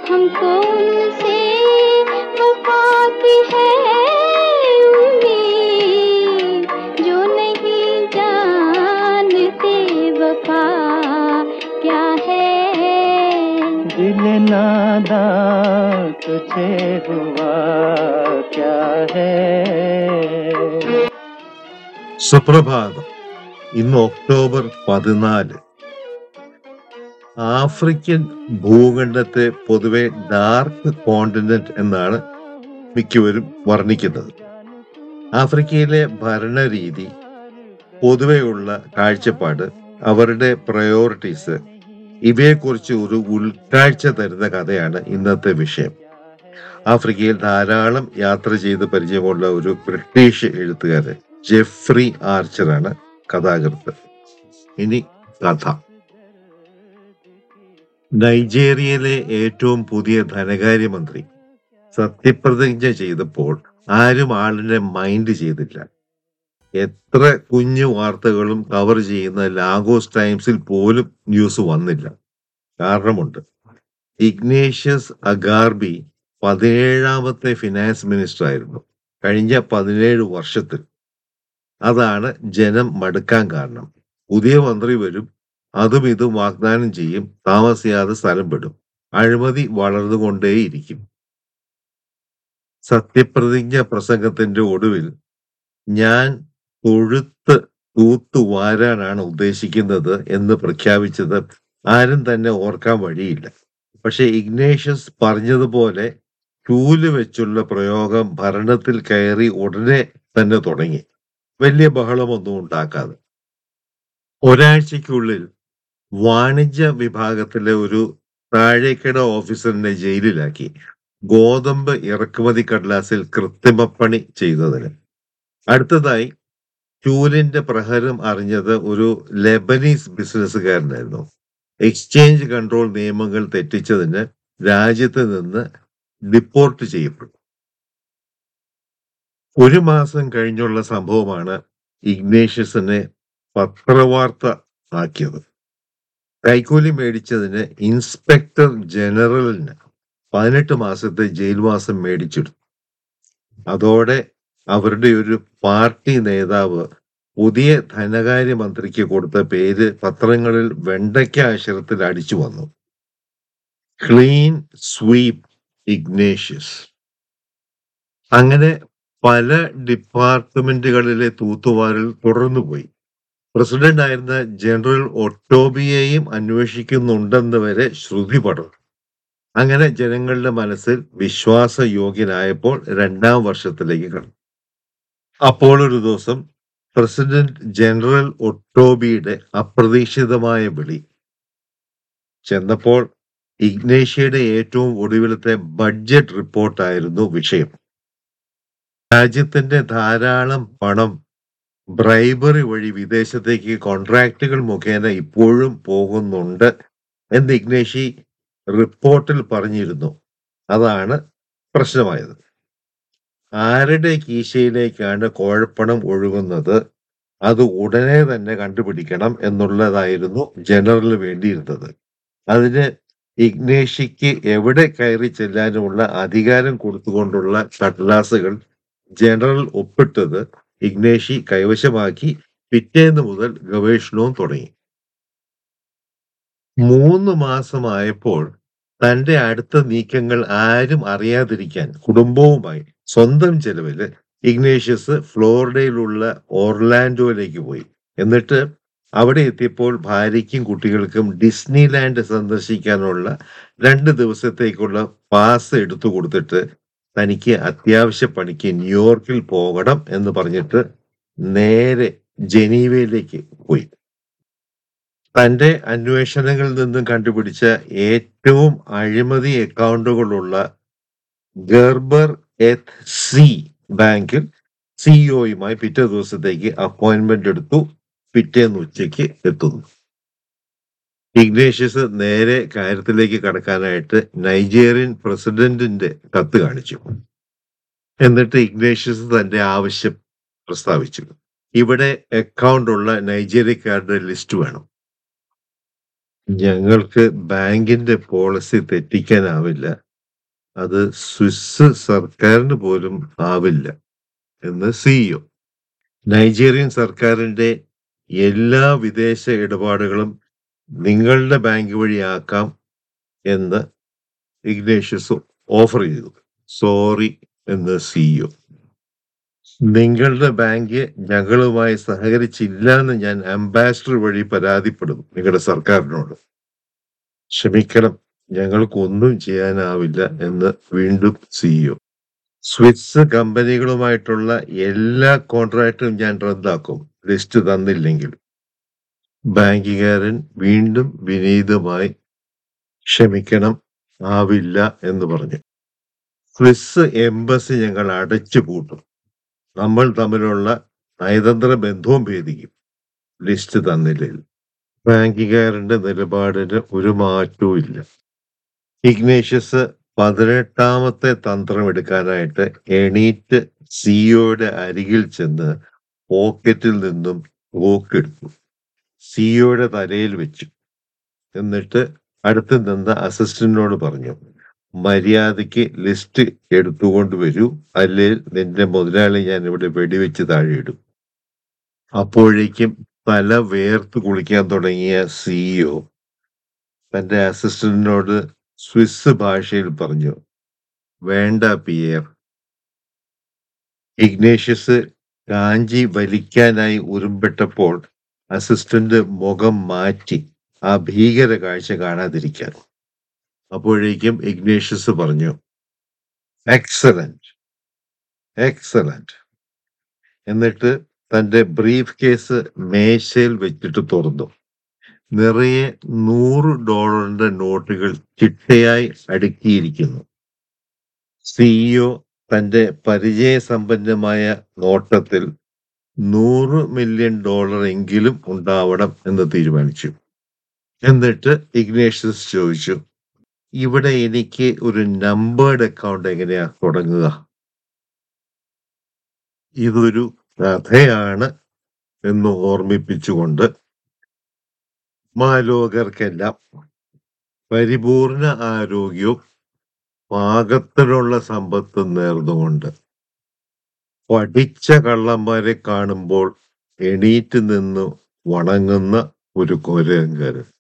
हमको उनसे वफा की है उम्मीद जो नहीं जानते वफा क्या है दिल नादा तुझे हुआ क्या है സുപ്രഭാതം ഇന്ന് ഒക്ടോബർ പതിനാല് ആഫ്രിക്കൻ ഭൂഖണ്ഡത്തെ പൊതുവെ ഡാർക്ക് കോണ്ടിനെന്റ് എന്നാണ് മിക്കവരും വർണ്ണിക്കുന്നത് ആഫ്രിക്കയിലെ ഭരണരീതി പൊതുവെയുള്ള കാഴ്ചപ്പാട് അവരുടെ പ്രയോറിറ്റീസ് ഇവയെക്കുറിച്ച് ഒരു ഉൾക്കാഴ്ച തരുന്ന കഥയാണ് ഇന്നത്തെ വിഷയം ആഫ്രിക്കയിൽ ധാരാളം യാത്ര ചെയ്ത് പരിചയമുള്ള ഒരു ബ്രിട്ടീഷ് എഴുത്തുകാരൻ ജെഫ്രി ആർച്ചറാണ് കഥാകൃത്ത് ഇനി കഥ നൈജീരിയയിലെ ഏറ്റവും പുതിയ ധനകാര്യമന്ത്രി സത്യപ്രതിജ്ഞ ചെയ്തപ്പോൾ ആരും ആളിനെ മൈൻഡ് ചെയ്തില്ല എത്ര കുഞ്ഞു വാർത്തകളും കവർ ചെയ്യുന്ന ലാഗോസ് ടൈംസിൽ പോലും ന്യൂസ് വന്നില്ല കാരണമുണ്ട് ഇഗ്നേഷ്യസ് അഗാർബി പതിനേഴാമത്തെ ഫിനാൻസ് മിനിസ്റ്റർ ആയിരുന്നു കഴിഞ്ഞ പതിനേഴ് വർഷത്തിൽ അതാണ് ജനം മടുക്കാൻ കാരണം പുതിയ മന്ത്രി വരും അതും ഇതും വാഗ്ദാനം ചെയ്യും താമസിയാതെ സ്ഥലം വിടും അഴിമതി വളർന്നുകൊണ്ടേയിരിക്കും സത്യപ്രതിജ്ഞ പ്രസംഗത്തിന്റെ ഒടുവിൽ ഞാൻ തൊഴുത്ത് തൂത്തുവാരാനാണ് ഉദ്ദേശിക്കുന്നത് എന്ന് പ്രഖ്യാപിച്ചത് ആരും തന്നെ ഓർക്കാൻ വഴിയില്ല പക്ഷെ ഇഗ്നേഷ്യസ് പറഞ്ഞതുപോലെ ചൂല് വെച്ചുള്ള പ്രയോഗം ഭരണത്തിൽ കയറി ഉടനെ തന്നെ തുടങ്ങി വലിയ ബഹളമൊന്നും ഉണ്ടാക്കാതെ ഒരാഴ്ചയ്ക്കുള്ളിൽ വാണിജ്യ വിഭാഗത്തിലെ ഒരു താഴേക്കിട ഓഫീസറിനെ ജയിലിലാക്കി ഗോതമ്പ് ഇറക്കുമതി കടലാസിൽ കൃത്രിമപ്പണി ചെയ്തതിന് അടുത്തതായി ചൂലിന്റെ പ്രഹരം അറിഞ്ഞത് ഒരു ലെബനീസ് ബിസിനസ്സുകാരനായിരുന്നു എക്സ്ചേഞ്ച് കൺട്രോൾ നിയമങ്ങൾ തെറ്റിച്ചതിന് രാജ്യത്ത് നിന്ന് ഡിപ്പോർട്ട് ചെയ്യപ്പെട്ടു ഒരു മാസം കഴിഞ്ഞുള്ള സംഭവമാണ് ഇഗ്നേഷ്യസിനെ പത്രവാർത്ത ആക്കിയത് കൈക്കൂലി മേടിച്ചതിന് ഇൻസ്പെക്ടർ ജനറലിന് പതിനെട്ട് മാസത്തെ ജയിൽവാസം മേടിച്ചെടുത്തു അതോടെ അവരുടെ ഒരു പാർട്ടി നേതാവ് പുതിയ ധനകാര്യമന്ത്രിക്ക് കൊടുത്ത പേര് പത്രങ്ങളിൽ വെണ്ടയ്ക്ക അക്ഷരത്തിൽ അടിച്ചു വന്നു ക്ലീൻ സ്വീപ് ഇഗ്നേഷ്യസ് അങ്ങനെ പല ഡിപ്പാർട്ട്മെന്റുകളിലെ തൂത്തുവാരൽ തുടർന്നുപോയി പ്രസിഡന്റ് ആയിരുന്ന ജനറൽ ഒട്ടോബിയെയും അന്വേഷിക്കുന്നുണ്ടെന്ന് വരെ ശ്രുതി പടർന്നു അങ്ങനെ ജനങ്ങളുടെ മനസ്സിൽ വിശ്വാസയോഗ്യനായപ്പോൾ രണ്ടാം വർഷത്തിലേക്ക് കടന്നു അപ്പോൾ ഒരു ദിവസം പ്രസിഡന്റ് ജനറൽ ഒട്ടോബിയുടെ അപ്രതീക്ഷിതമായ വിളി ചെന്നപ്പോൾ ഇഗ്നേഷ്യയുടെ ഏറ്റവും ഒടുവിലത്തെ ബഡ്ജറ്റ് റിപ്പോർട്ടായിരുന്നു വിഷയം രാജ്യത്തിന്റെ ധാരാളം പണം ബ്രൈബറി വഴി വിദേശത്തേക്ക് കോൺട്രാക്റ്റുകൾ മുഖേന ഇപ്പോഴും പോകുന്നുണ്ട് എന്ന് ഇഗ്നേഷി റിപ്പോർട്ടിൽ പറഞ്ഞിരുന്നു അതാണ് പ്രശ്നമായത് ആരുടെ കീശയിലേക്കാണ് കോഴപ്പണം ഒഴുകുന്നത് അത് ഉടനെ തന്നെ കണ്ടുപിടിക്കണം എന്നുള്ളതായിരുന്നു ജനറലിന് വേണ്ടിയിരുന്നത് അതിന് ഇഗ്നേഷിക്ക് എവിടെ കയറി ചെല്ലാനുമുള്ള അധികാരം കൊടുത്തുകൊണ്ടുള്ള കടലാസുകൾ ജനറൽ ഒപ്പിട്ടത് ഇഗ്നേഷി കൈവശമാക്കി പിറ്റേന്ന് മുതൽ ഗവേഷണവും തുടങ്ങി മൂന്ന് മാസമായപ്പോൾ തന്റെ അടുത്ത നീക്കങ്ങൾ ആരും അറിയാതിരിക്കാൻ കുടുംബവുമായി സ്വന്തം ചെലവില് ഇഗ്നേഷ്യസ് ഫ്ലോറിഡയിലുള്ള ഓർലാൻഡോയിലേക്ക് പോയി എന്നിട്ട് അവിടെ എത്തിയപ്പോൾ ഭാര്യയ്ക്കും കുട്ടികൾക്കും ഡിസ്നി ലാൻഡ് സന്ദർശിക്കാനുള്ള രണ്ട് ദിവസത്തേക്കുള്ള പാസ് എടുത്തു കൊടുത്തിട്ട് തനിക്ക് അത്യാവശ്യ പണിക്ക് ന്യൂയോർക്കിൽ പോകണം എന്ന് പറഞ്ഞിട്ട് നേരെ ജനീവയിലേക്ക് പോയി തന്റെ അന്വേഷണങ്ങളിൽ നിന്നും കണ്ടുപിടിച്ച ഏറ്റവും അഴിമതി അക്കൗണ്ടുകളുള്ള ഗർബർ എത്ത് സി ബാങ്കിൽ സിഇഒയുമായി പിറ്റേ ദിവസത്തേക്ക് അപ്പോയിന്റ്മെന്റ് എടുത്തു പിറ്റേന്ന് ഉച്ചയ്ക്ക് എത്തുന്നു ഇഗ്നേഷ്യസ് നേരെ കാര്യത്തിലേക്ക് കടക്കാനായിട്ട് നൈജീരിയൻ പ്രസിഡന്റിന്റെ കത്ത് കാണിച്ചു എന്നിട്ട് ഇഗ്നേഷ്യസ് തന്റെ ആവശ്യം പ്രസ്താവിച്ചു ഇവിടെ അക്കൗണ്ട് ഉള്ള നൈജീരിയക്കാരുടെ ലിസ്റ്റ് വേണം ഞങ്ങൾക്ക് ബാങ്കിന്റെ പോളിസി തെറ്റിക്കാനാവില്ല അത് സ്വിസ് സർക്കാരിന് പോലും ആവില്ല എന്ന് സിഇഒ നൈജീരിയൻ സർക്കാരിന്റെ എല്ലാ വിദേശ ഇടപാടുകളും നിങ്ങളുടെ ബാങ്ക് വഴിയാക്കാം എന്ന് ഇഗ്നേഷ്യസ് ഓഫർ ചെയ്തു സോറി എന്ന് സിഇഒ നിങ്ങളുടെ ബാങ്ക് ഞങ്ങളുമായി സഹകരിച്ചില്ല എന്ന് ഞാൻ അംബാസിഡർ വഴി പരാതിപ്പെടും നിങ്ങളുടെ സർക്കാരിനോട് ക്ഷമിക്കണം ഞങ്ങൾക്കൊന്നും ചെയ്യാനാവില്ല എന്ന് വീണ്ടും സിഇഒ സ്വിസ് കമ്പനികളുമായിട്ടുള്ള എല്ലാ കോൺട്രാക്റ്റും ഞാൻ റദ്ദാക്കും ലിസ്റ്റ് തന്നില്ലെങ്കിൽ ബാങ്കുകാരൻ വീണ്ടും വിനീതമായി ക്ഷമിക്കണം ആവില്ല എന്ന് പറഞ്ഞു സ്വിസ് എംബസി ഞങ്ങൾ അടച്ചു പൂട്ടും നമ്മൾ തമ്മിലുള്ള നയതന്ത്ര ബന്ധവും ഭേദിക്കും ലിസ്റ്റ് തന്നില്ലെങ്കിൽ ബാങ്കുകാരന്റെ നിലപാടിന് ഒരു മാറ്റവും ഇല്ല ഇഗ്നേഷ്യസ് പതിനെട്ടാമത്തെ തന്ത്രം എടുക്കാനായിട്ട് എണീറ്റ് സിഇഒയുടെ അരികിൽ ചെന്ന് പോക്കറ്റിൽ നിന്നും തോക്കെടുത്തു സിഇഒയുടെ തലയിൽ വെച്ചു എന്നിട്ട് അടുത്ത് നിന്ന അസിസ്റ്റന്റിനോട് പറഞ്ഞു മര്യാദയ്ക്ക് ലിസ്റ്റ് എടുത്തുകൊണ്ട് വരൂ അല്ലെങ്കിൽ നിന്റെ മുതലാളി ഞാൻ ഇവിടെ വെടിവെച്ച് താഴെയിടും അപ്പോഴേക്കും തല വേർത്ത് കുളിക്കാൻ തുടങ്ങിയ സിഇഒ തന്റെ അസിസ്റ്റന്റിനോട് സ്വിസ് ഭാഷയിൽ പറഞ്ഞു വേണ്ട പിയർ ഇഗ്നേഷ്യസ് കാഞ്ചി വലിക്കാനായി ഉരുമ്പെട്ടപ്പോൾ അസിസ്റ്റന്റ് മുഖം മാറ്റി ആ ഭീകര കാഴ്ച കാണാതിരിക്കാൻ അപ്പോഴേക്കും ഇഗ്നേഷ്യസ് പറഞ്ഞു എക്സലന്റ് എക്സലന്റ് എന്നിട്ട് തന്റെ ബ്രീഫ് കേസ് മേശയിൽ വെച്ചിട്ട് തുറന്നു നിറയെ നൂറ് ഡോളറിന്റെ നോട്ടുകൾ ചിട്ടയായി അടുക്കിയിരിക്കുന്നു സിഇഒ തന്റെ പരിചയസമ്പന്നമായ നോട്ടത്തിൽ നൂറ് മില്യൺ ഡോളർ എങ്കിലും ഉണ്ടാവണം എന്ന് തീരുമാനിച്ചു എന്നിട്ട് ഇഗ്നേഷ്യസ് ചോദിച്ചു ഇവിടെ എനിക്ക് ഒരു നമ്പേർഡ് അക്കൗണ്ട് എങ്ങനെയാ തുടങ്ങുക ഇതൊരു കഥയാണ് എന്ന് ഓർമ്മിപ്പിച്ചുകൊണ്ട് മാലോകർക്കെല്ലാം പരിപൂർണ ആരോഗ്യവും പാകത്തിലുള്ള സമ്പത്തും നേർന്നുകൊണ്ട് പഠിച്ച കള്ളന്മാരെ കാണുമ്പോൾ എണീറ്റ് നിന്ന് വണങ്ങുന്ന ഒരു കൊരങ്കരൻ